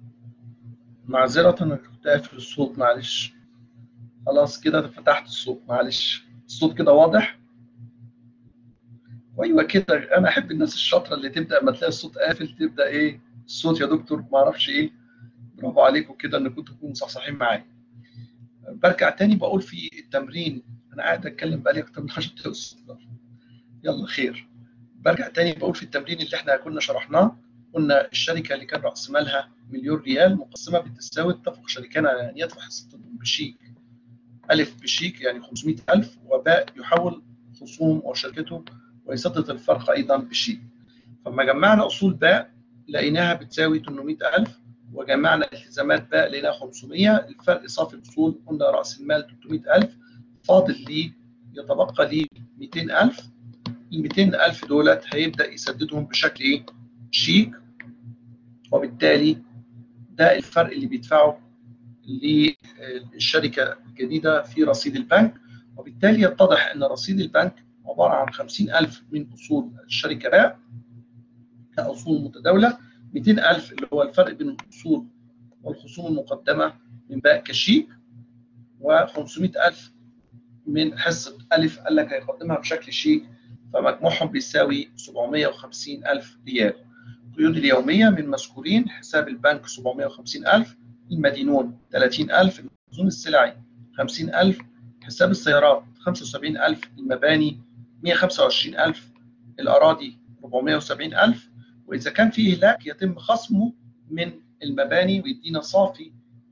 معذرة أنا كنت قافل الصوت معلش خلاص كده فتحت الصوت معلش الصوت كده واضح وايوه كده انا احب الناس الشاطره اللي تبدا ما تلاقي الصوت قافل تبدا ايه الصوت يا دكتور ما اعرفش ايه برافو عليكم كده انكم تكونوا مصحصحين معايا برجع تاني بقول في التمرين انا قاعد اتكلم بقالي اكتر من 10 دقايق يلا خير برجع تاني بقول في التمرين اللي احنا كنا شرحناه قلنا الشركه اللي كان راس مالها مليون ريال مقسمه بالتساوي اتفق شريكان على ان يدفع حصتهم بشيك الف بشيك يعني 500000 وباء يحول خصوم وشركته ويسدد الفرق ايضا بشيك فلما جمعنا اصول باء لقيناها بتساوي 800000 وجمعنا التزامات باء لقيناها 500 الفرق صافي الاصول قلنا راس المال 300000 فاضل لي يتبقى لي 200000 ال 200000 دولت هيبدا يسددهم بشكل ايه؟ شيك وبالتالي ده الفرق اللي بيدفعه للشركه الجديده في رصيد البنك وبالتالي يتضح ان رصيد البنك عباره عن 50000 من اصول الشركه باء كاصول متداوله 200000 اللي هو الفرق بين الاصول والخصوم المقدمه من باء كشيك و500000 من حصه الف قال لك هيقدمها بشكل شيك فمجموعهم بيساوي 750000 ريال القيود اليوميه من مذكورين حساب البنك 750000 المدينون 30000 المخزون السلعي 50000 حساب السيارات 75000 المباني 125000 الأراضي 470000 وإذا كان في إهلاك يتم خصمه من المباني ويدينا صافي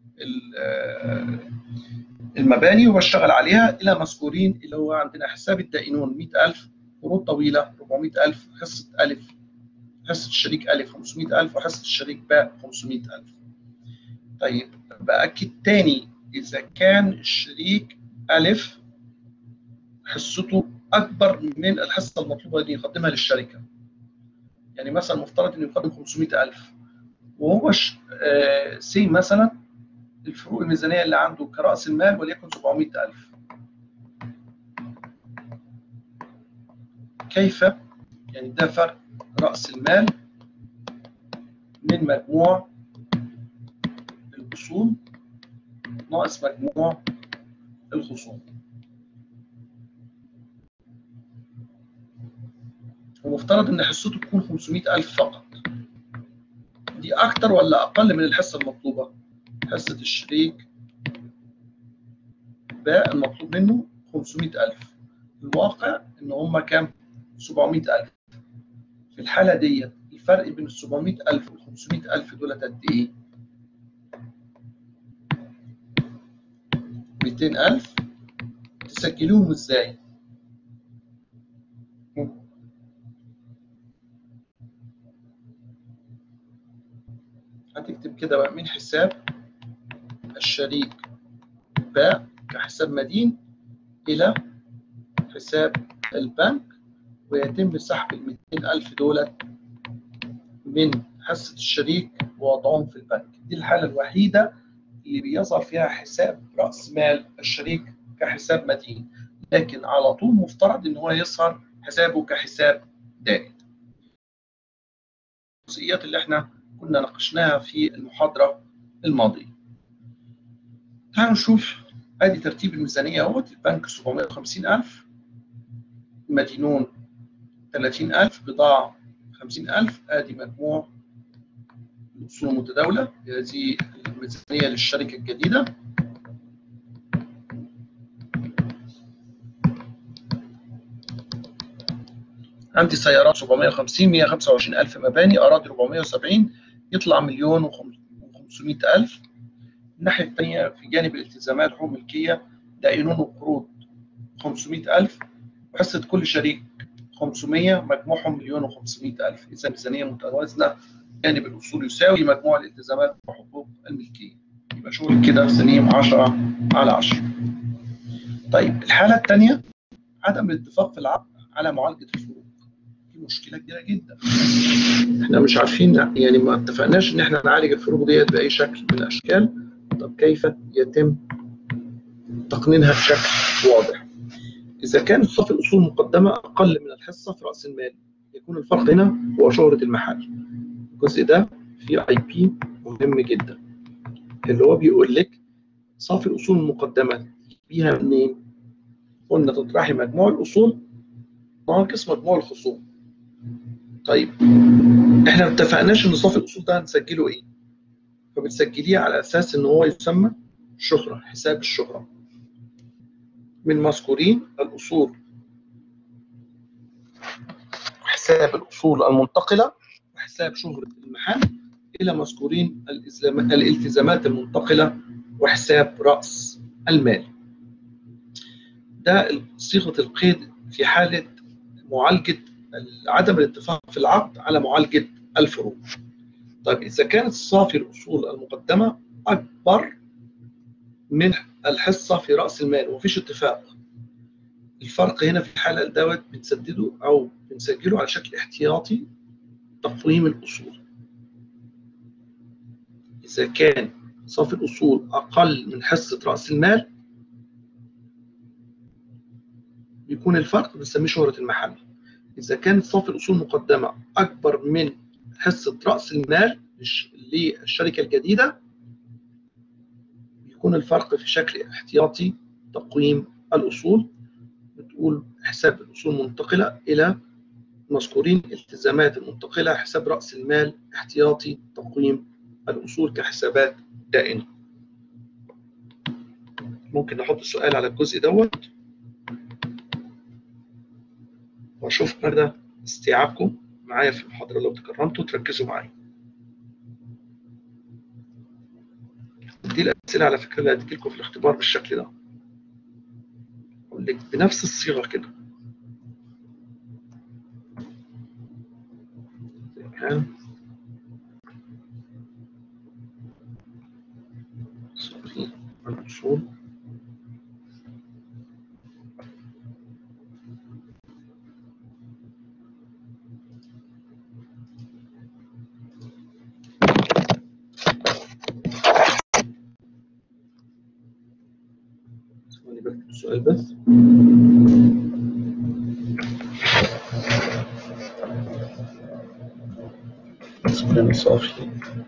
المباني وبشتغل عليها إلى مذكورين اللي هو عندنا حساب الدائنون 100000 قروض طويلة 400000 حصة ألف حصة الشريك ألف 500000 وحصة الشريك باء 500000 طيب بأكد تاني إذا كان الشريك ألف حصته أكبر من الحصة المطلوبة اللي يقدمها للشركة يعني مثلا مفترض إنه يقدم 500000 وهو آه سي مثلا الفروق الميزانية اللي عنده كرأس المال وليكن 700000 كيف يعني ده فرق رأس المال من مجموع الأصول ناقص مجموع الخصوم ومفترض ان حصته تكون 500000 فقط دي اكتر ولا اقل من الحصه المطلوبه حصه الشريك باء المطلوب منه 500000 الواقع ان هم كام 700000 في الحاله دي الفرق بين ال 700000 وال 500000 دول قد ايه 200000 تسجلوهم ازاي هتكتب كده بقى من حساب الشريك باء كحساب مدين إلى حساب البنك ويتم سحب ال 200000 دولت من حصة الشريك ووضعهم في البنك دي الحالة الوحيدة اللي بيظهر فيها حساب رأس مال الشريك كحساب مدين لكن على طول مفترض ان هو يظهر حسابه كحساب دائم الجزئيات اللي احنا كنا ناقشناها في المحاضرة الماضية تعالوا نشوف ادي ترتيب الميزانية اهوت البنك 750000 المدينون 30000 بضاعة 50000 ادي مجموع الأصول المتداولة هذه الميزانية للشركة الجديدة عندي سيارات 750 125 ألف مباني أراضي 470 يطلع مليون و500 ألف الناحية الثانية في جانب الالتزامات حقوق ملكية دائنون وقروض 500 ألف وحصة كل شريك 500 مجموعهم مليون و500 ألف إذا ميزانية متوازنة جانب الأصول يساوي مجموع الالتزامات وحقوق الملكية يبقى شغل كده في سليم 10 على 10 طيب الحالة الثانية عدم الاتفاق في العقد على معالجة الفروق دي مشكلة كبيرة جدا احنا مش عارفين يعني ما اتفقناش ان احنا نعالج الفروق ديت بأي شكل من الأشكال طب كيف يتم تقنينها بشكل واضح إذا كان صافي الأصول المقدمة أقل من الحصة في رأس المال يكون الفرق هنا هو شهرة المحل الجزء ده فيه اي بي مهم جدا اللي هو بيقول لك صافي الاصول المقدمه بيها منين؟ قلنا تطرحي مجموع الاصول ناقص مجموع الخصوم. طيب احنا ما اتفقناش ان صافي الاصول ده هنسجله ايه؟ فبتسجليه على اساس ان هو يسمى شهره حساب الشهره. من مذكورين الاصول حساب الاصول المنتقله وحساب شهره المحل الى مذكورين الالتزامات المنتقله وحساب راس المال. ده صيغه القيد في حاله معالجه عدم الاتفاق في العقد على معالجه الفروق. طيب اذا كانت صافي الاصول المقدمه اكبر من الحصه في راس المال ومفيش اتفاق الفرق هنا في الحاله دوت بنسدده او بنسجله على شكل احتياطي تقويم الاصول اذا كان صافي الاصول اقل من حصه راس المال بيكون الفرق بنسميه شهره المحل اذا كانت صافي الاصول مقدمه اكبر من حصه راس المال للشركه الجديده يكون الفرق في شكل احتياطي تقويم الاصول بتقول حساب الاصول منتقله الى مذكورين التزامات المنتقله حساب راس المال احتياطي تقويم الاصول كحسابات دائمه ممكن نحط سؤال على الجزء دوت واشوف مدى استيعابكم معايا في المحاضره لو تكرمتوا تركزوا معايا دي الاسئله على فكره اللي هتجي لكم في الاختبار بالشكل ده اقول لك بنفس الصيغه كده كان صافي الاصول السؤال بس سؤال صافي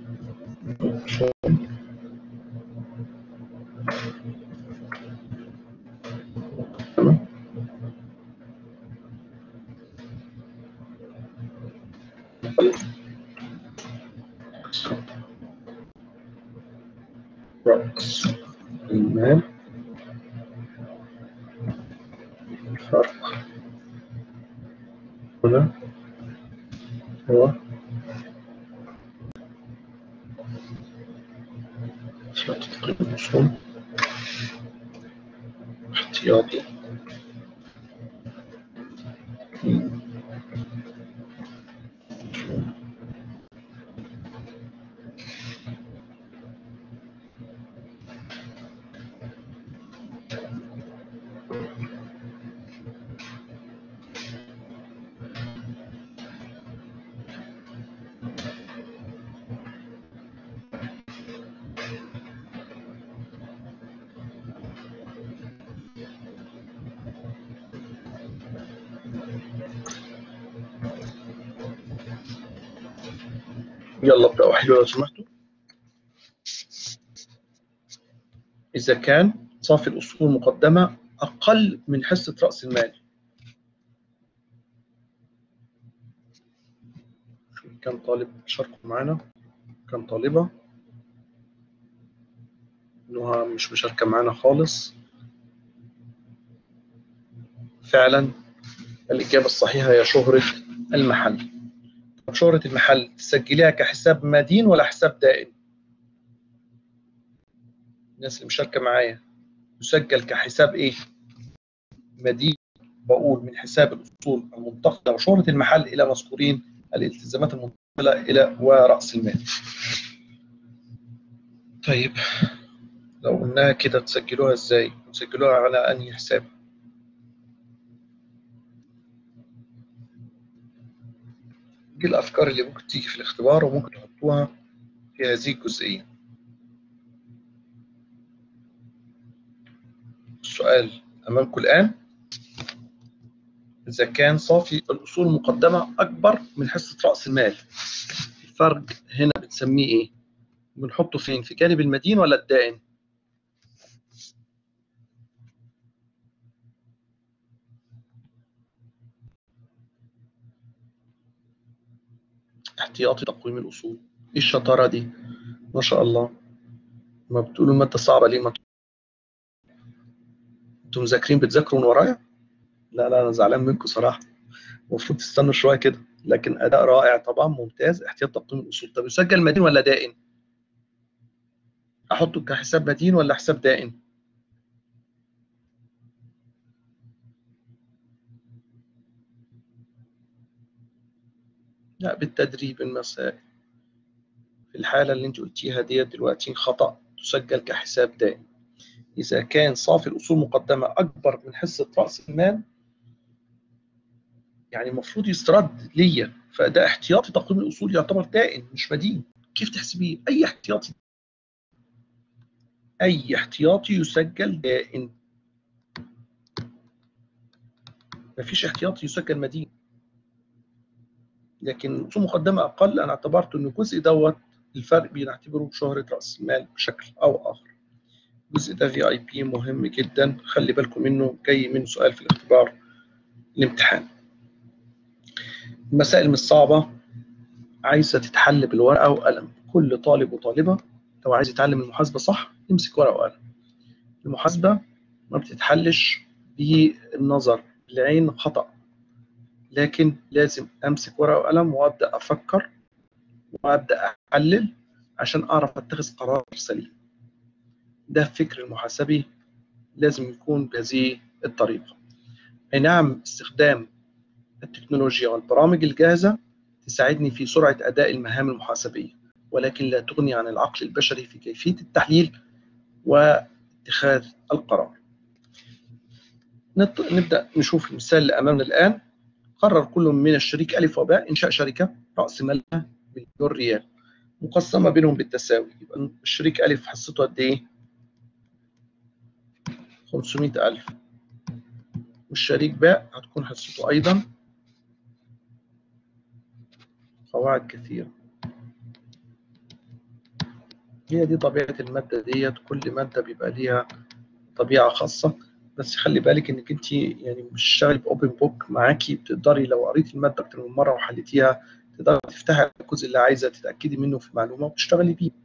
رأس المال الفرق هنا هو تقريبا الأصول احتياطي يلا ابدأوا حلو لو سمحتوا إذا كان صافي الأصول المقدمة أقل من حصة رأس المال كم طالب شاركوا معانا كم طالبة نهى مش مشاركة معانا خالص فعلا الإجابة الصحيحة هي شهرة المحل طب شهرة المحل تسجليها كحساب مدين ولا حساب دائم؟ الناس اللي مشاركة معايا يسجل كحساب إيه؟ مدين بقول من حساب الأصول المنتقلة وشهرة المحل إلى مذكورين الالتزامات المنتقلة إلى ورأس المال. طيب لو قلناها كده تسجلوها إزاي؟ تسجلوها على أنهي حساب؟ دي الأفكار اللي ممكن تيجي في الاختبار وممكن تحطوها في هذه الجزئية. السؤال أمامكم الآن إذا كان صافي الأصول المقدمة أكبر من حصة رأس المال الفرق هنا بتسميه إيه؟ بنحطه فين في جانب المدين ولا الدائن احتياطي تقويم الأصول إيه الشطارة دي ما شاء الله ما بتقولوا المادة صعبة ليه ما انتوا مذاكرين بتذاكروا من ورايا لا لا أنا زعلان منكم صراحة المفروض تستنوا شوية كده لكن أداء رائع طبعا ممتاز احتياط تقويم الأصول طب يسجل مدين ولا دائن أحطه كحساب مدين ولا حساب دائن لا بالتدريب المسائل في الحالة اللي انت قلتيها ديت دلوقتي خطأ تسجل كحساب دائم إذا كان صافي الأصول مقدمة أكبر من حصة رأس المال يعني المفروض يسترد ليا فده احتياطي تقويم الأصول يعتبر دائم مش مدين كيف تحسبيه؟ أي احتياطي أي احتياطي يسجل دائم مفيش احتياطي يسجل مدين لكن أصول مقدمة أقل أنا اعتبرت إن الجزء دوت الفرق بنعتبره شهرة رأس المال بشكل أو آخر الجزء ده في اي بي مهم جدا خلي بالكم منه جاي منه سؤال في الاختبار الامتحان المسائل مش صعبة عايزة تتحل بالورقة وقلم كل طالب وطالبة لو عايز يتعلم المحاسبة صح يمسك ورقة وقلم المحاسبة ما بتتحلش بالنظر بالعين خطأ لكن لازم امسك ورقه وقلم وابدا افكر وابدا احلل عشان اعرف اتخذ قرار سليم ده فكر المحاسبي لازم يكون بهذه الطريقه اي نعم استخدام التكنولوجيا والبرامج الجاهزه تساعدني في سرعه اداء المهام المحاسبيه ولكن لا تغني عن العقل البشري في كيفيه التحليل واتخاذ القرار نبدا نشوف المثال اللي امامنا الان قرر كل من الشريك ألف وباء إنشاء شركة رأس مالها مليون ريال مقسمة بينهم بالتساوي يبقى الشريك ألف حصته قد إيه؟ 500 ألف والشريك باء هتكون حصته أيضا قواعد كثيرة هي دي طبيعة المادة ديت كل مادة بيبقى ليها طبيعة خاصة بس خلي بالك انك انت يعني مش بتشتغلي باوبن بوك معاكي بتقدري لو قريتي الماده اكتر من مره وحليتيها تقدري تفتحي الجزء اللي عايزه تتاكدي منه في معلومه وتشتغلي بيه.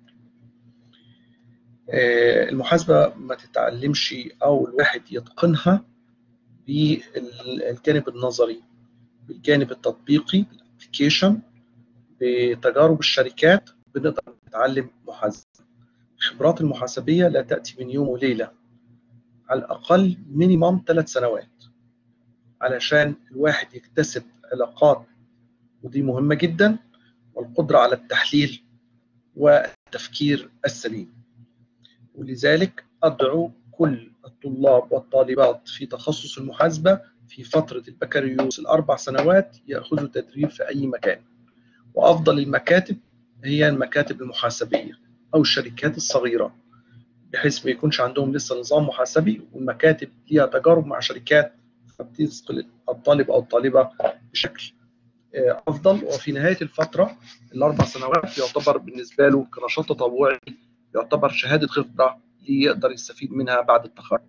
المحاسبه ما تتعلمش او الواحد يتقنها بالجانب النظري بالجانب التطبيقي بالابلكيشن بتجارب الشركات بنقدر نتعلم محاسبه. الخبرات المحاسبيه لا تاتي من يوم وليله على الأقل مينيمم ثلاث سنوات علشان الواحد يكتسب علاقات ودي مهمة جدا والقدرة على التحليل والتفكير السليم ولذلك أدعو كل الطلاب والطالبات في تخصص المحاسبة في فترة البكالوريوس الأربع سنوات يأخذوا تدريب في أي مكان وأفضل المكاتب هي المكاتب المحاسبية أو الشركات الصغيرة بحيث ما يكونش عندهم لسه نظام محاسبي والمكاتب ليها تجارب مع شركات فبتثقل الطالب او الطالبه بشكل افضل وفي نهايه الفتره الاربع سنوات يعتبر بالنسبه له كنشاط تطوعي يعتبر شهاده خبره يقدر يستفيد منها بعد التخرج.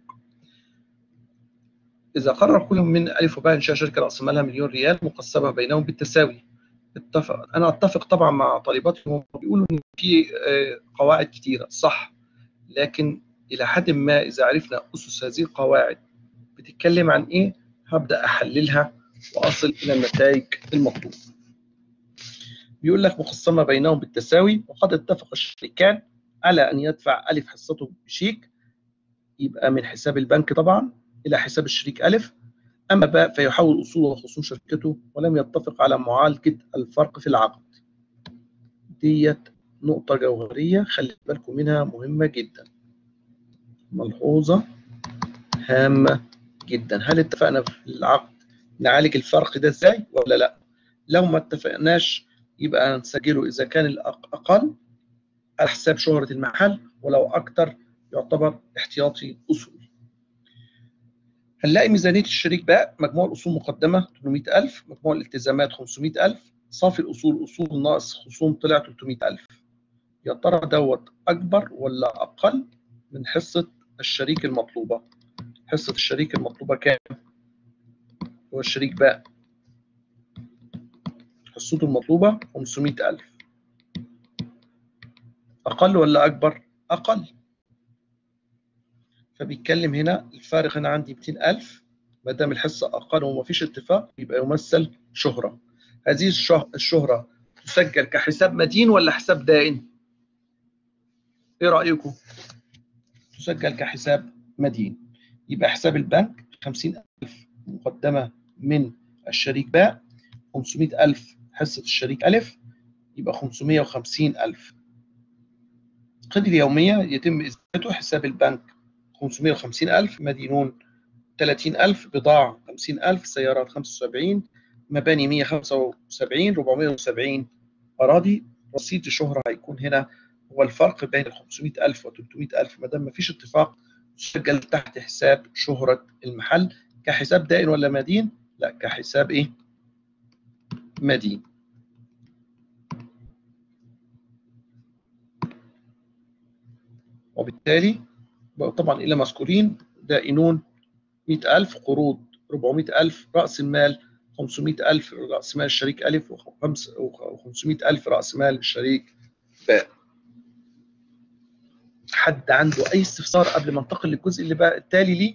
اذا قرر كل من الف وباء انشاء شركه راس مالها مليون ريال مقسمه بينهم بالتساوي اتفق انا اتفق طبعا مع طالباتي هم بيقولوا ان في قواعد كتيره صح لكن إلى حد ما إذا عرفنا أسس هذه القواعد بتتكلم عن إيه هبدأ أحللها وأصل إلى النتائج المطلوبة. بيقول لك مقسمة بينهم بالتساوي وقد اتفق الشريكان على أن يدفع ألف حصته بشيك يبقى من حساب البنك طبعا إلى حساب الشريك ألف أما باء فيحول أصول وخصوم شركته ولم يتفق على معالجة الفرق في العقد. ديت نقطة جوهرية خلي بالكم منها مهمة جدا ملحوظة هامة جدا هل اتفقنا في العقد نعالج الفرق ده ازاي ولا لا لو ما اتفقناش يبقى نسجله اذا كان الاقل على حساب شهرة المحل ولو اكتر يعتبر احتياطي اصول هنلاقي ميزانية الشريك باء مجموع الأصول مقدمة 800000 مجموع الالتزامات 500000 صافي الأصول أصول ناقص خصوم طلع 300000 يا ترى دوت أكبر ولا أقل من حصة الشريك المطلوبة حصة الشريك المطلوبة كام؟ هو الشريك باء حصته المطلوبة 500000 أقل ولا أكبر؟ أقل فبيتكلم هنا الفارق هنا عندي 200000 ما دام الحصة أقل ومفيش اتفاق يبقى يمثل شهرة هذه الشهرة تسجل كحساب مدين ولا حساب دائن؟ إيه رأيكم؟ تسجل كحساب مدين يبقى حساب البنك 50000 مقدمة من الشريك باء 500000 حصة الشريك ألف يبقى 550000 القيد اليومية يتم إثباته حساب البنك 550000 مدينون 30000 بضاعة 50000 سيارات 75 مباني 175 470 أراضي رصيد الشهرة هيكون هنا هو الفرق بين ال 500000 و 300000 ما دام ما فيش اتفاق تسجل تحت حساب شهرة المحل كحساب دائن ولا مدين؟ لا كحساب ايه؟ مدين. وبالتالي طبعا إلى مذكورين دائنون 100000 قروض 400000 رأس المال 500000 رأس مال الشريك ألف و500000 رأس مال الشريك باء حد عنده أي استفسار قبل ما انتقل للجزء اللي بقى التالي ليه؟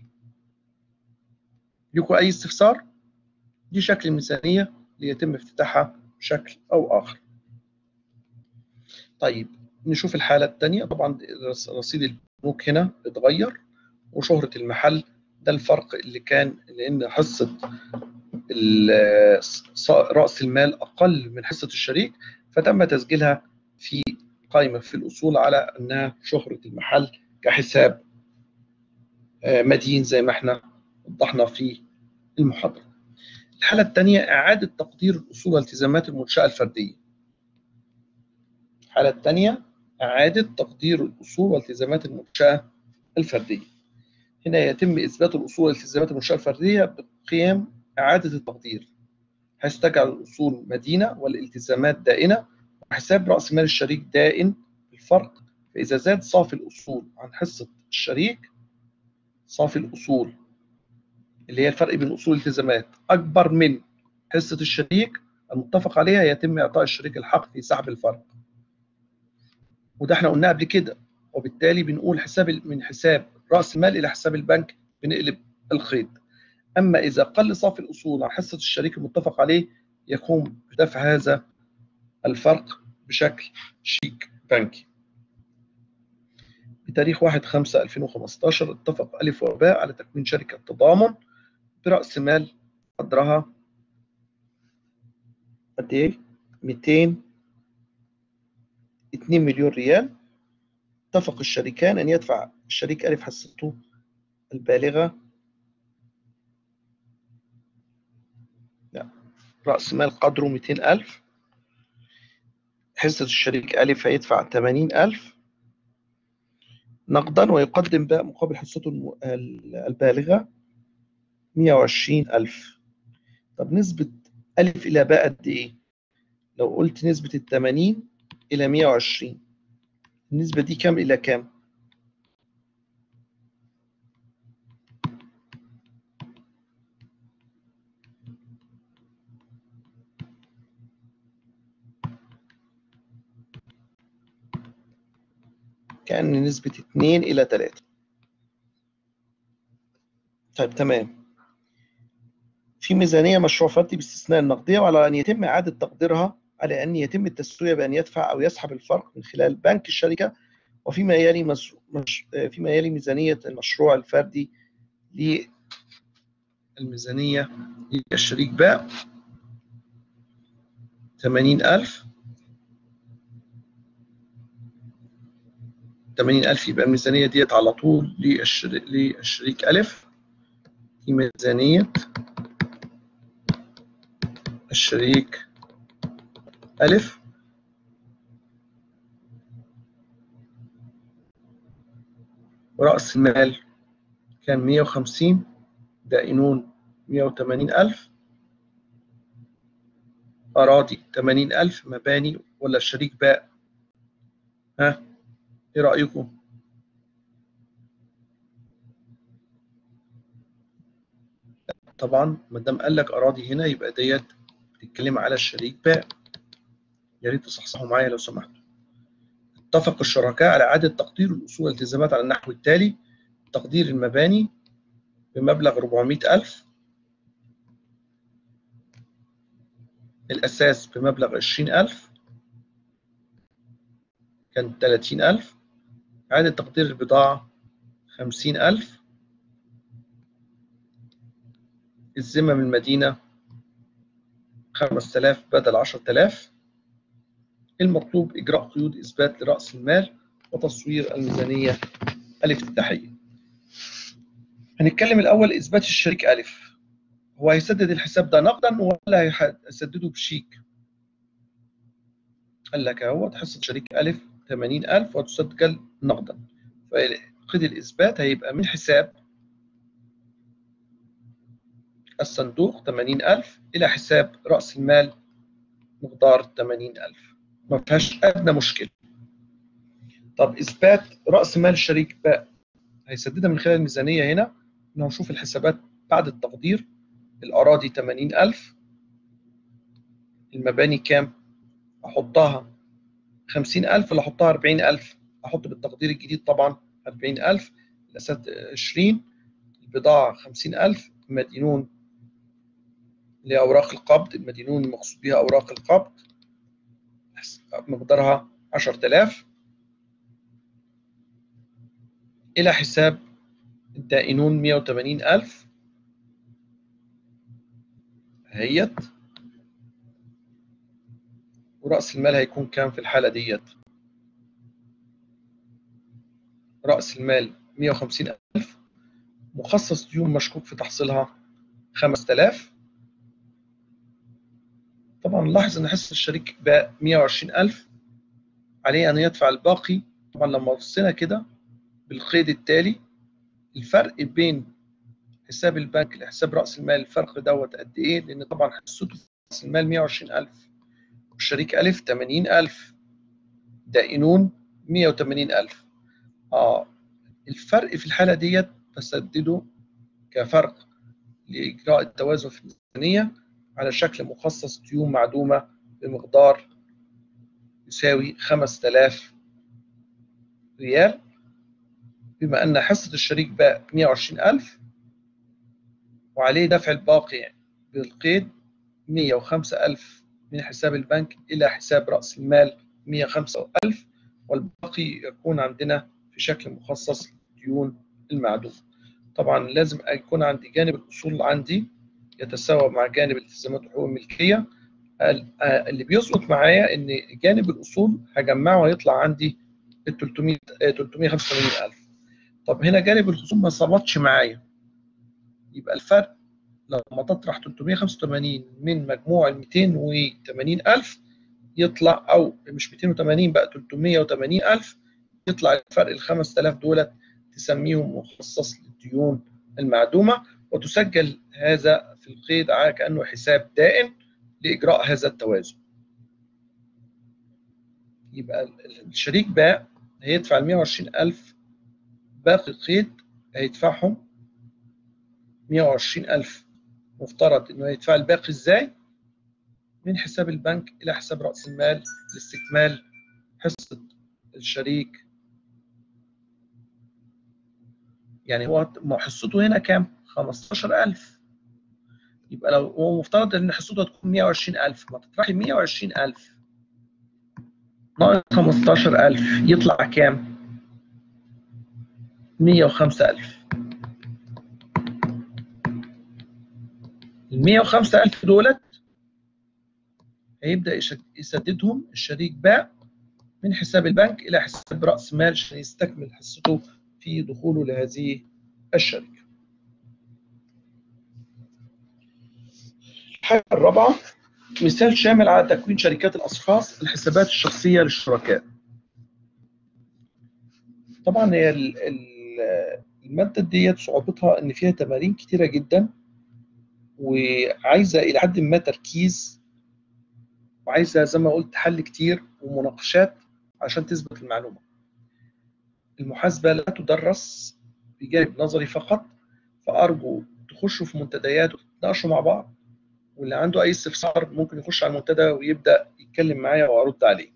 لكم أي استفسار؟ دي شكل الميزانية ليتم افتتاحها بشكل أو آخر. طيب نشوف الحالة الثانية طبعا رصيد البنوك هنا اتغير وشهرة المحل ده الفرق اللي كان لأن حصة رأس المال أقل من حصة الشريك فتم تسجيلها في قائمة في الأصول على أنها شهرة المحل كحساب مدين زي ما احنا وضحنا في المحاضرة. الحالة الثانية إعادة تقدير الأصول والتزامات المنشأة الفردية. الحالة الثانية إعادة تقدير الأصول والتزامات المنشأة الفردية. هنا يتم إثبات الأصول والتزامات المنشأة الفردية بقيام إعادة التقدير حيث تجعل الأصول مدينة والالتزامات دائنة وحساب رأس مال الشريك دائن الفرق فإذا زاد صافي الأصول عن حصة الشريك صافي الأصول اللي هي الفرق بين أصول الالتزامات أكبر من حصة الشريك المتفق عليها يتم إعطاء الشريك الحق في سحب الفرق وده احنا قلناه قبل كده وبالتالي بنقول حساب من حساب رأس المال إلى حساب البنك بنقلب القيد أما إذا قل صافي الأصول عن حصة الشريك المتفق عليه يقوم بدفع هذا الفرق بشكل شيك بنكي بتاريخ 1 5 2015 اتفق ألف وباء على تكوين شركة تضامن برأس مال قدرها قد إيه؟ 200 2 مليون ريال اتفق الشريكان أن يدفع الشريك ألف حصته البالغة لا رأس مال قدره 200 ألف حصة الشريك ألف هيدفع 80 ألف نقدا ويقدم باء مقابل حصته البالغة 120 ألف طب نسبة ألف إلى باء قد إيه؟ لو قلت نسبة التمانين إلى 120 النسبة دي كام إلى كام؟ كأن نسبة 2 إلى 3 طيب تمام في ميزانية مشروع فردي باستثناء النقدية وعلى أن يتم إعادة تقديرها على أن يتم التسوية بأن يدفع أو يسحب الفرق من خلال بنك الشركة وفيما يلي مش... مش... فيما يلي ميزانية المشروع الفردي للميزانية للشريك باء 80000 80000 يبقى الميزانية ديت على طول للشريك, للشريك ألف دي ميزانية الشريك ألف ورأس المال كان 150 دائنون 180 ألف أراضي 80 ألف مباني ولا الشريك باء ها ايه رايكم طبعا ما دام قال لك اراضي هنا يبقى ديت بتتكلم على الشريك باء يا ريت تصحصحوا معايا لو سمحتوا اتفق الشركاء على اعاده تقدير الاصول والالتزامات على النحو التالي تقدير المباني بمبلغ 400000 الأساس بمبلغ 20000 كان 30000 إعادة تقدير البضاعة 50000 الذمة من المدينة 5000 بدل 10000 المطلوب إجراء قيود إثبات لرأس المال وتصوير الميزانية الافتتاحية هنتكلم الأول إثبات الشريك ألف هو هيسدد الحساب ده نقدا ولا هيسدده بشيك قال لك اهو حصة شريك ألف 80000 وتسجل نقدا فقيد الإثبات هيبقى من حساب الصندوق 80000 إلى حساب رأس المال مقدار 80000 ما فيهاش أدنى مشكلة طب إثبات رأس مال الشريك باء هيسددها من خلال الميزانية هنا إنه نشوف الحسابات بعد التقدير الأراضي 80000 المباني كام؟ أحطها 50000 ولا أحطها 40000 أحط بالتقدير الجديد طبعا 40000 الأسات 20 البضاعة 50000 المدينون لأوراق القبض المدينون المقصود بها أوراق القبض مقدارها 10000 إلى حساب الدائنون 180000 هيت ورأس المال هيكون كام في الحالة ديت رأس المال 150000 مخصص ديون مشكوك في تحصيلها 5000 طبعا نلاحظ ان حصة الشريك باء 120000 عليه ان يدفع الباقي طبعا لما بصينا كده بالقيد التالي الفرق بين حساب البنك لحساب راس المال الفرق دوت قد ايه لان طبعا حصته في راس المال 120000 والشريك الف 80000 دائنون 180000 اه الفرق في الحاله ديت بسدده كفرق لاجراء التوازن في الميزانيه على شكل مخصص ديون معدومه بمقدار يساوي 5000 ريال بما أن حصة الشريك باء 120000 وعليه دفع الباقي بالقيد 105000 من حساب البنك إلى حساب رأس المال 105000 والباقي يكون عندنا في شكل مخصص ديون المعدوم طبعا لازم يكون عندي جانب الأصول عندي يتساوى مع جانب الالتزامات وحقوق الملكية اللي بيظبط معايا ان جانب الاصول هجمعه ويطلع عندي ال 300 385000 طب هنا جانب الخصوم ما ظبطش معايا يبقى الفرق لما تطرح 385 من مجموع ال 280000 يطلع او مش 280 بقى 380000 يطلع الفرق ال 5000 دولت تسميهم مخصص للديون المعدومه وتسجل هذا في القيد على كانه حساب دائم لاجراء هذا التوازن. يبقى الشريك باء هيدفع ال 120000 باقي القيد هيدفعهم 120000 مفترض انه هيدفع الباقي ازاي؟ من حساب البنك الى حساب راس المال لاستكمال حصه الشريك يعني هو حصته هنا كام؟ 15000 يبقى لو هو مفترض ان حصته تكون 120000 ما تطرحي 120000 ناقص 15000 يطلع كام؟ 105000 ال 105000 دولت هيبدا يسددهم الشريك باء من حساب البنك الى حساب راس مال عشان يستكمل حصته في دخوله لهذه الشركه. الحاجه الرابعه مثال شامل على تكوين شركات الاشخاص الحسابات الشخصيه للشركاء. طبعا هي الماده ديت صعوبتها ان فيها تمارين كتيره جدا وعايزه الى حد ما تركيز وعايزه زي ما قلت حل كتير ومناقشات عشان تثبت المعلومة المحاسبة لا تدرس بجانب نظري فقط فأرجو تخشوا في منتديات وتتناقشوا مع بعض واللي عنده أي استفسار ممكن يخش على المنتدى ويبدأ يتكلم معايا وأرد عليه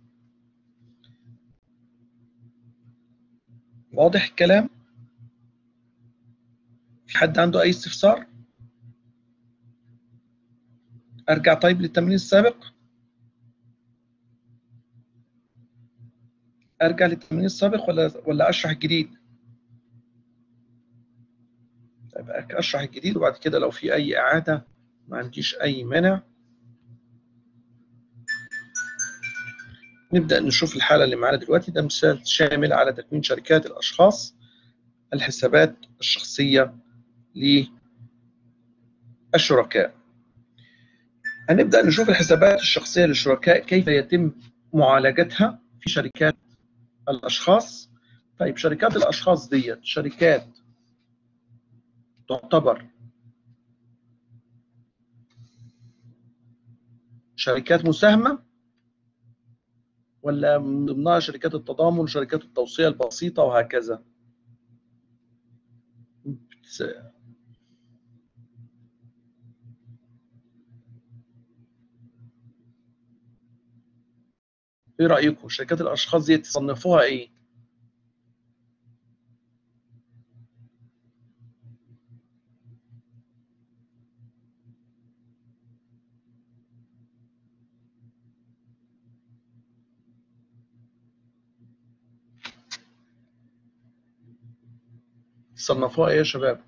واضح الكلام؟ في حد عنده أي استفسار؟ أرجع طيب للتمرين السابق؟ ارجع للتمرين السابق ولا ولا اشرح الجديد طيب اشرح الجديد وبعد كده لو في اي اعاده ما عنديش اي مانع نبدا نشوف الحاله اللي معانا دلوقتي ده مثال شامل على تكوين شركات الاشخاص الحسابات الشخصيه للشركاء هنبدا نشوف الحسابات الشخصيه للشركاء كيف يتم معالجتها في شركات الاشخاص طيب شركات الاشخاص ديت شركات تعتبر شركات مساهمه ولا من ضمنها شركات التضامن وشركات التوصيه البسيطه وهكذا ايه رايكم شركات الاشخاص دي تصنفوها ايه تصنفوها ايه يا شباب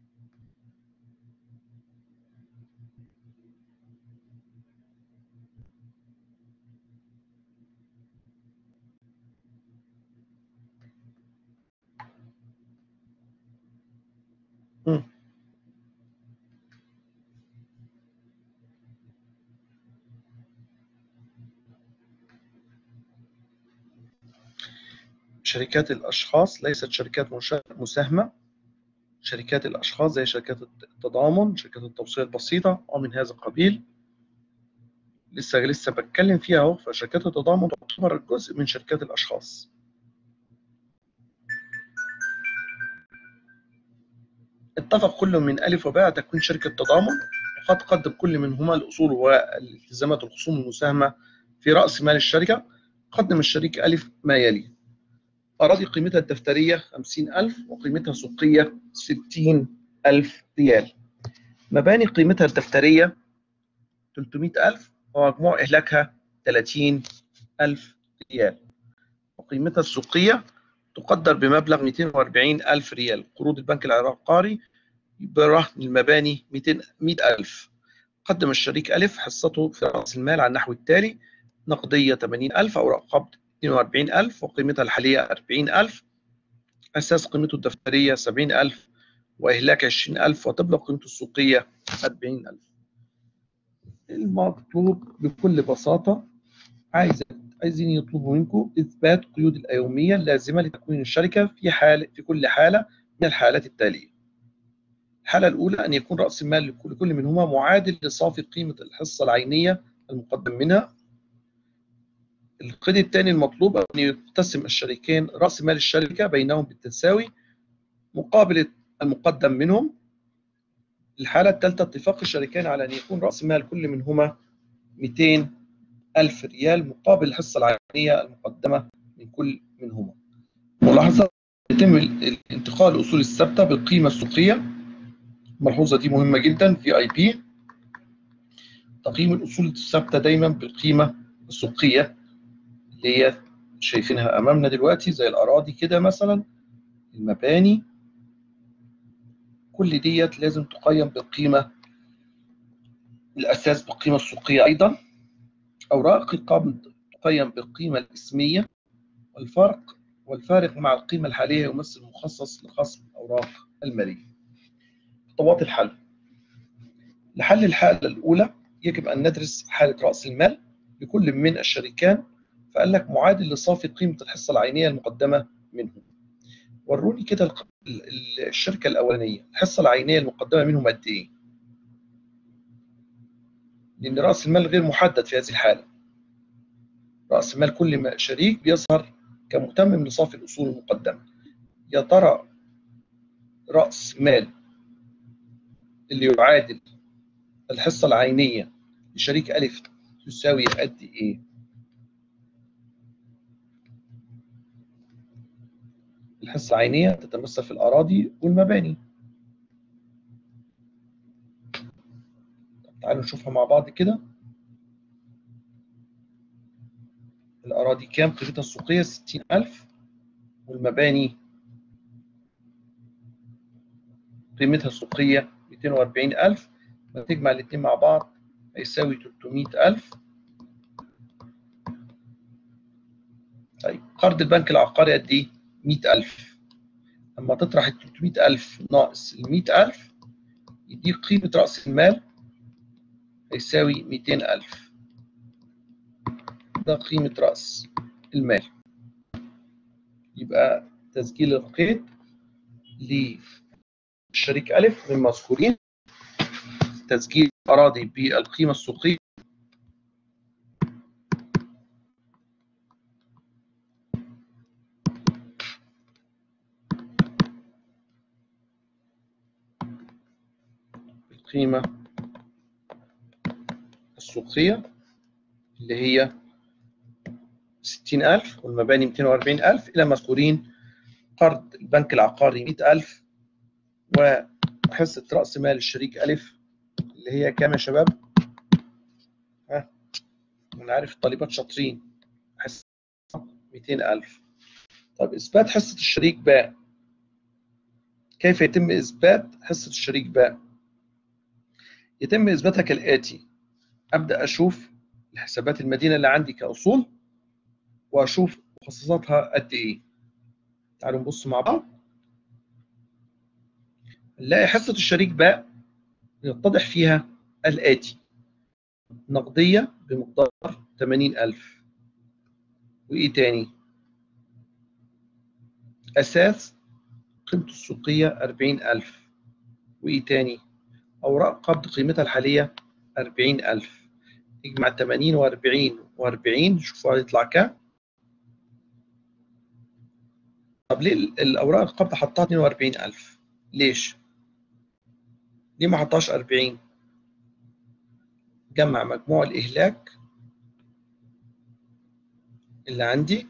شركات الأشخاص ليست شركات مساهمة شركات الأشخاص زي شركات التضامن شركات التوصية البسيطة أو من هذا القبيل لسه لسه بتكلم فيها اهو فشركات التضامن تعتبر جزء من شركات الأشخاص اتفق كل من ألف وباء تكوين شركة تضامن وقد قدم كل منهما الأصول والالتزامات الخصوم المساهمة في رأس مال الشركة قدم الشريك ألف ما يلي أراضي قيمتها الدفترية 50000 وقيمتها السوقية 60000 ريال مباني قيمتها الدفترية 300000 ومجموع إهلاكها 30000 ريال وقيمتها السوقية تقدر بمبلغ 240000 ريال قروض البنك العقاري برهن المباني 200000 قدم الشريك ألف حصته في رأس المال على النحو التالي نقدية 80000 أوراق قبض 42000 وقيمتها الحالية 40000 أساس قيمته الدفترية 70000 وإهلاك 20000 وتبلغ قيمته السوقية 40000 المطلوب بكل بساطة عايز عايزين يطلبوا منكم إثبات قيود اليومية اللازمة لتكوين الشركة في حال في كل حالة من الحالات التالية الحالة الأولى أن يكون رأس المال لكل منهما معادل لصافي قيمة الحصة العينية المقدم منها القيد الثاني المطلوب أن يقتسم الشريكين رأس مال الشركة بينهم بالتساوي مقابل المقدم منهم الحالة الثالثة اتفاق الشريكين على أن يكون رأس مال كل منهما 200 ألف ريال مقابل الحصة العينية المقدمة من كل منهما ملاحظة يتم انتقال الأصول الثابتة بالقيمة السوقية الملحوظة دي مهمة جدا في اي بي تقييم الأصول الثابتة دايما بالقيمة السوقية اللي هي شايفينها امامنا دلوقتي زي الاراضي كده مثلا المباني كل ديت لازم تقيم بالقيمه الاساس بالقيمه السوقيه ايضا اوراق القبض تقيم بالقيمه الاسميه والفرق والفارق مع القيمه الحاليه يمثل مخصص لخصم الاوراق الماليه خطوات الحل لحل الحاله الاولى يجب ان ندرس حاله راس المال لكل من الشريكان فقال لك معادل لصافي قيمة الحصة العينية المقدمة منهم وروني كده الشركة الأولانية الحصة العينية المقدمة منهم قد إيه؟ لأن رأس المال غير محدد في هذه الحالة رأس مال كل شريك بيظهر كمتمم لصافي الأصول المقدمة يا ترى رأس مال اللي يعادل الحصة العينية لشريك ألف تساوي قد إيه؟ الحصة العينية تتمثل في الأراضي والمباني تعالوا نشوفها مع بعض كده الأراضي كام قيمتها السوقية 60000 والمباني قيمتها السوقية 240000 لما تجمع الاثنين مع بعض هيساوي 300000 طيب قرض البنك العقاري قد ايه؟ 100000 لما تطرح ال 300000 ناقص ال 100000 يديك قيمة رأس المال هيساوي 200000 ده قيمة رأس المال يبقى تسجيل القيد للشريك ألف من مذكورين تسجيل أراضي بالقيمة السوقية القيمة السوقية اللي هي 60000 والمباني 240000 إلى مذكورين قرض البنك العقاري 100000 وحصة رأس مال الشريك ألف اللي هي كام يا شباب؟ ها أنا عارف الطالبات شاطرين حصة 200000 طب إثبات حصة الشريك باء كيف يتم إثبات حصة الشريك باء؟ يتم إثباتها كالآتي أبدأ أشوف الحسابات المدينة اللي عندي كأصول وأشوف مخصصاتها قد إيه تعالوا نبص مع بعض نلاقي حصة الشريك باء يتضح فيها الآتي نقدية بمقدار 80000 وإيه تاني أساس قيمته السوقية 40000 وإيه تاني أوراق قبض قيمتها الحالية 40000 يجمع 80 و40 و40 شوفوا هيطلع كام طب ليه الأوراق القبض حطها 42000 ليش؟ ليه ما حطهاش 40 جمع مجموع الإهلاك اللي عندي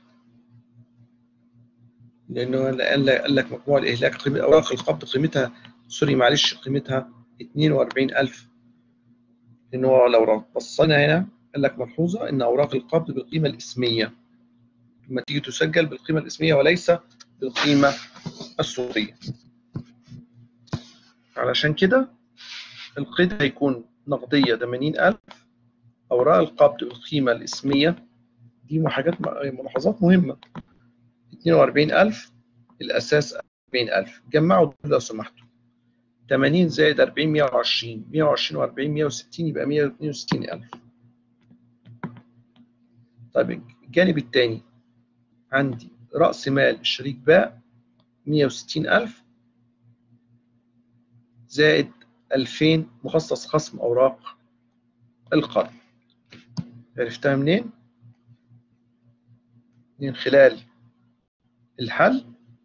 لأنه قال لك مجموع الإهلاك قيمة أوراق القبض قيمتها سوري معلش قيمتها 42000 لأن هو لو بصينا هنا قال لك ملحوظة إن أوراق القبض بالقيمة الإسمية لما تيجي تسجل بالقيمة الإسمية وليس بالقيمة السوقية علشان كده القيد هيكون نقدية 80000 أوراق القبض بالقيمة الإسمية دي حاجات ملاحظات مهمة 42000 الأساس 40000 جمعوا دول لو سمحتوا 80 زائد 40 120 120 و40 160 يبقى 162000 طيب الجانب الثاني عندي رأس مال الشريك باء 160000 زائد 2000 مخصص خصم أوراق القرض عرفتها منين؟ من خلال الحل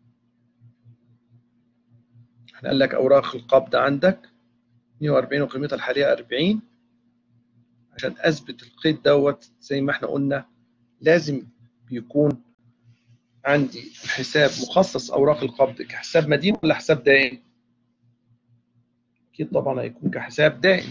احنا قال لك أوراق القبض عندك 140 وقيمتها الحالية 40 عشان أثبت القيد دوت زي ما احنا قلنا لازم بيكون عندي حساب مخصص أوراق القبض كحساب مدين ولا حساب دائم؟ أكيد طبعا هيكون كحساب دائم.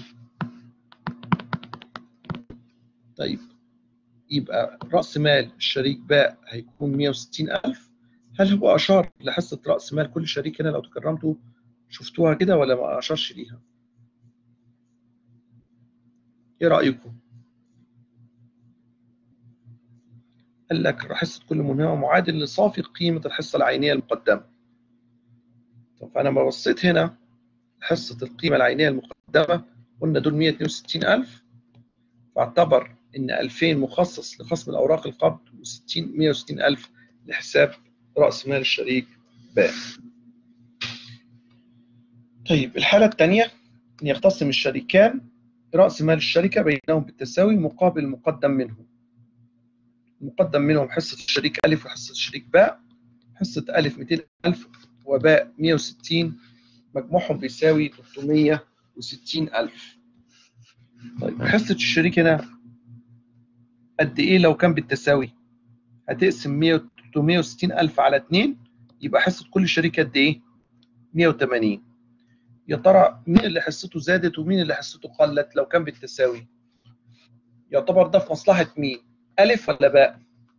طيب يبقى رأس مال الشريك باء هيكون 160000 هل هو أشار لحصة رأس مال كل شريك هنا لو تكرمتوا شفتوها كده ولا ما أشارش ليها؟ إيه رأيكم؟ قال لك حصة كل منهمة معادل لصافي قيمة الحصة العينية المقدمة. طب فأنا ما بصيت هنا حصة القيمة العينية المقدمة قلنا دول 162000 فاعتبر إن 2000 مخصص لخصم الأوراق القبض و60 160000 لحساب رأس مال الشريك باء. طيب الحالة الثانية أن يقتسم الشريكان رأس مال الشركة بينهم بالتساوي مقابل المقدم منه. المقدم منهم حصة الشريك ألف وحصة الشريك باء حصة ألف 200000 وباء 160 مجموعهم بيساوي 360000 طيب حصة الشريك هنا قد إيه لو كان بالتساوي؟ هتقسم 100 360000 على 2 يبقى حصة كل شريك قد إيه؟ 180 يا ترى مين اللي حصته زادت ومين اللي حصته قلت لو كان بالتساوي؟ يعتبر ده في مصلحة مين؟ ألف ولا باء؟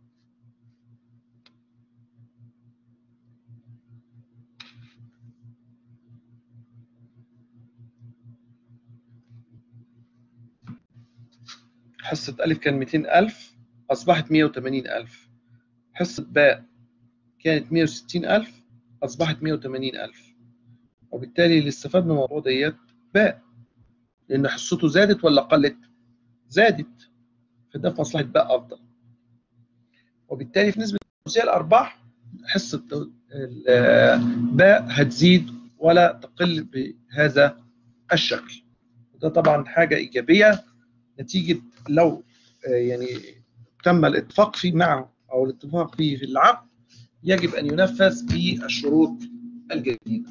حصة ألف كان 200000 أصبحت 180000 حصة باء كانت 160000 أصبحت 180000 وبالتالي اللي استفاد من الموضوع ديت باء لأن حصته زادت ولا قلت؟ زادت فده في مصلحة باء أفضل وبالتالي في نسبة توزيع الأرباح حصة باء هتزيد ولا تقل بهذا الشكل وده طبعا حاجة إيجابية نتيجة لو يعني تم الاتفاق فيه معه أو الاتفاق فيه في العقد يجب أن ينفذ بالشروط الجديدة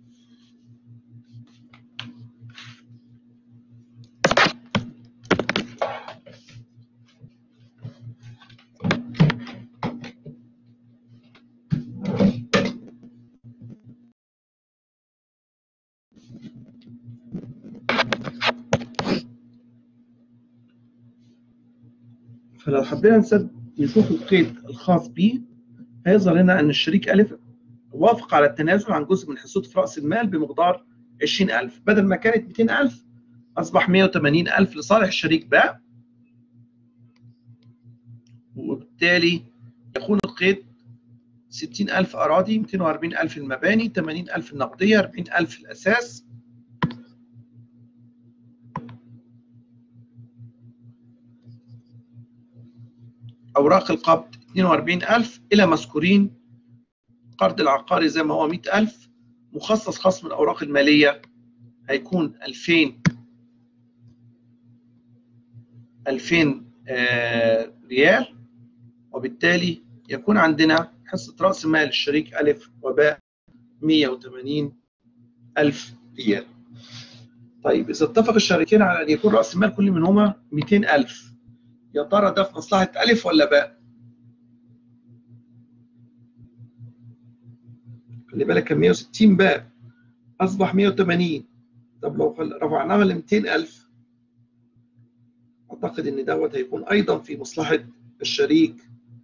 فلو حبينا نسد نشوف القيد الخاص به هيظهر لنا ان الشريك الف وافق على التنازل عن جزء من حصته في راس المال بمقدار 20000 بدل ما كانت 200000 اصبح 180000 لصالح الشريك باء وبالتالي يكون القيد 60000 اراضي 240000 المباني 80000 النقديه 40000 الاساس أوراق القبض 42000 إلى مذكورين قرض العقاري زي ما هو 100000 مخصص خصم الأوراق المالية هيكون 2000 2000 آه ريال وبالتالي يكون عندنا حصة رأس مال الشريك ألف وباء 180 ألف ريال طيب إذا اتفق الشريكين على أن يكون رأس مال كل منهما 200 ألف يا ترى ده في مصلحة ألف ولا باء؟ خلي بالك كان 160 باء أصبح 180 طب لو رفعناها ل 200000 أعتقد إن دوت هيكون أيضا في مصلحة الشريك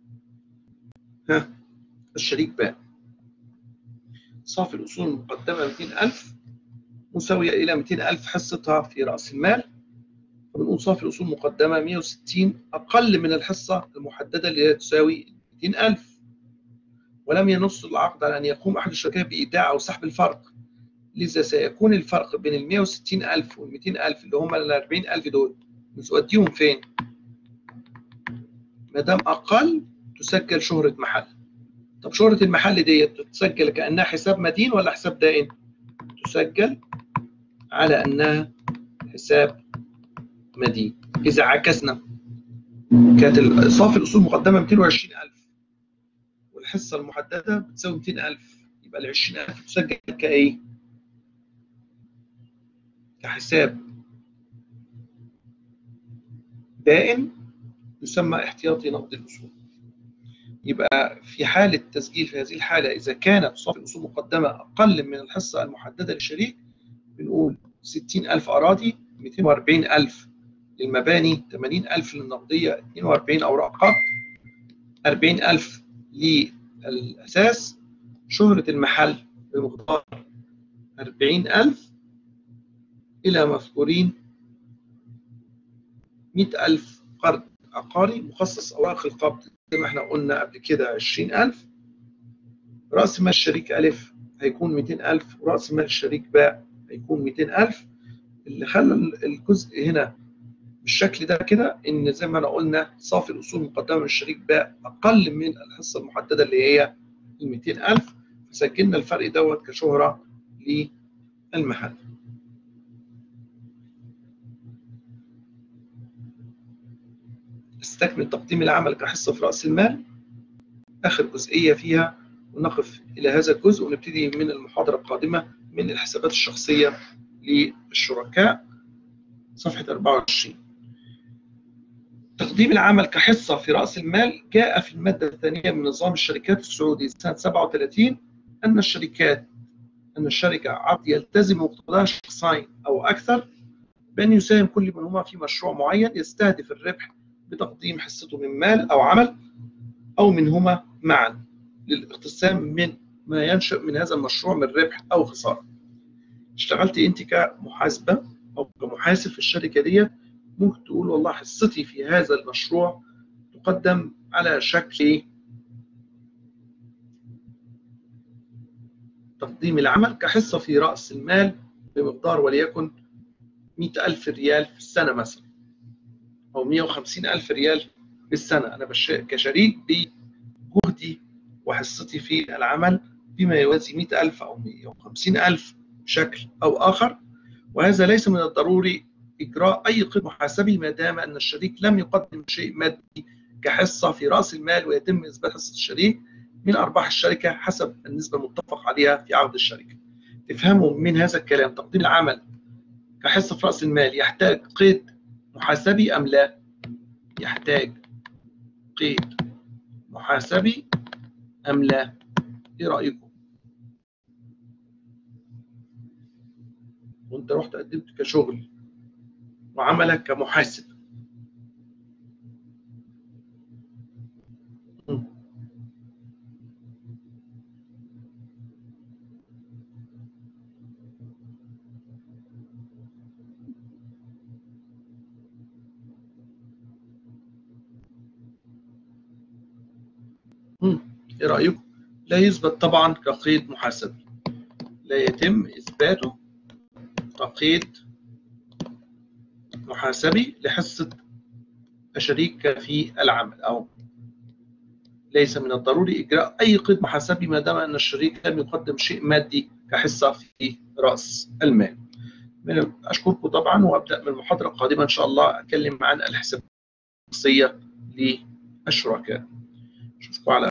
ها الشريك باء صافي الأصول المقدمة 200000 مساوية إلى 200000 حصتها في رأس المال فبنقول صافي الأصول المقدمة 160 أقل من الحصة المحددة اللي هي تساوي 200000 ولم ينص العقد على أن يقوم أحد الشركاء بإيداع أو سحب الفرق لذا سيكون الفرق بين ال 160000 وال 200000 اللي هم ال 40000 دول نوديهم فين؟ ما دام أقل تسجل شهرة محل طب شهرة المحل ديت تسجل كأنها حساب مدين ولا حساب دائن؟ تسجل على أنها حساب مدين إذا عكسنا كانت صافي الأصول المقدمة 220000 والحصة المحددة بتساوي 200000 يبقى ال 20000 تسجل كإيه؟ كحساب دائن يسمى احتياطي نقد الأصول يبقى في حالة تسجيل في هذه الحالة إذا كانت صافي الأصول المقدمة أقل من الحصة المحددة للشريك بنقول 60000 أراضي 240000 للمباني 80000 للنقدية 42 أوراق قبض 40000 للأساس شهرة المحل بمقدار 40000 إلى مذكورين 100000 قرض عقاري مخصص أوراق القبض زي ما احنا قلنا قبل كده 20000 رأس مال الشريك ألف هيكون 200000 ورأس مال الشريك باء هيكون 200000 اللي خلى الجزء هنا بالشكل ده كده ان زي ما انا قلنا صافي الاصول المقدمه من الشريك باء اقل من الحصه المحدده اللي هي ال 200000 فسجلنا الفرق دوت كشهره للمحل. نستكمل تقديم العمل كحصة في رأس المال آخر جزئية فيها ونقف إلى هذا الجزء ونبتدي من المحاضرة القادمة من الحسابات الشخصية للشركاء صفحة 24 تقديم العمل كحصة في رأس المال جاء في المادة الثانية من نظام الشركات السعودي سنة 37 أن الشركات أن الشركة عقد يلتزم مقتضاها شخصين أو أكثر بأن يساهم كل منهما في مشروع معين يستهدف الربح بتقديم حصته من مال أو عمل أو منهما معا للاقتسام من ما ينشأ من هذا المشروع من ربح أو خسارة اشتغلت أنت كمحاسبة أو كمحاسب في الشركة دي ممكن تقول والله حصتي في هذا المشروع تقدم على شكل تقديم العمل كحصة في رأس المال بمقدار وليكن 100 ألف ريال في السنة مثلا أو 150 ألف ريال في السنة أنا كشريك بجهدي وحصتي في العمل بما يوازي 100 ألف أو 150 ألف بشكل أو آخر وهذا ليس من الضروري إجراء أي قيد محاسبي ما دام أن الشريك لم يقدم شيء مادي كحصة في رأس المال ويتم إثبات حصة الشريك من أرباح الشركة حسب النسبة المتفق عليها في عقد الشركة. تفهموا من هذا الكلام تقديم العمل كحصة في رأس المال يحتاج قيد محاسبي أم لا؟ يحتاج قيد محاسبي أم لا؟ إيه رأيكم؟ وأنت رحت قدمت كشغل وعملك كمحاسب ايه رايكم لا يثبت طبعا كقيد محاسبي لا يتم اثباته كقيد محاسبي لحصه الشريك في العمل او ليس من الضروري اجراء اي قيد محاسبي ما دام ان الشريك لم يقدم شيء مادي كحصه في راس المال من اشكركم طبعا وابدا من المحاضره القادمه ان شاء الله اتكلم عن الحسابات الشخصيه للشركاء اشوفكم على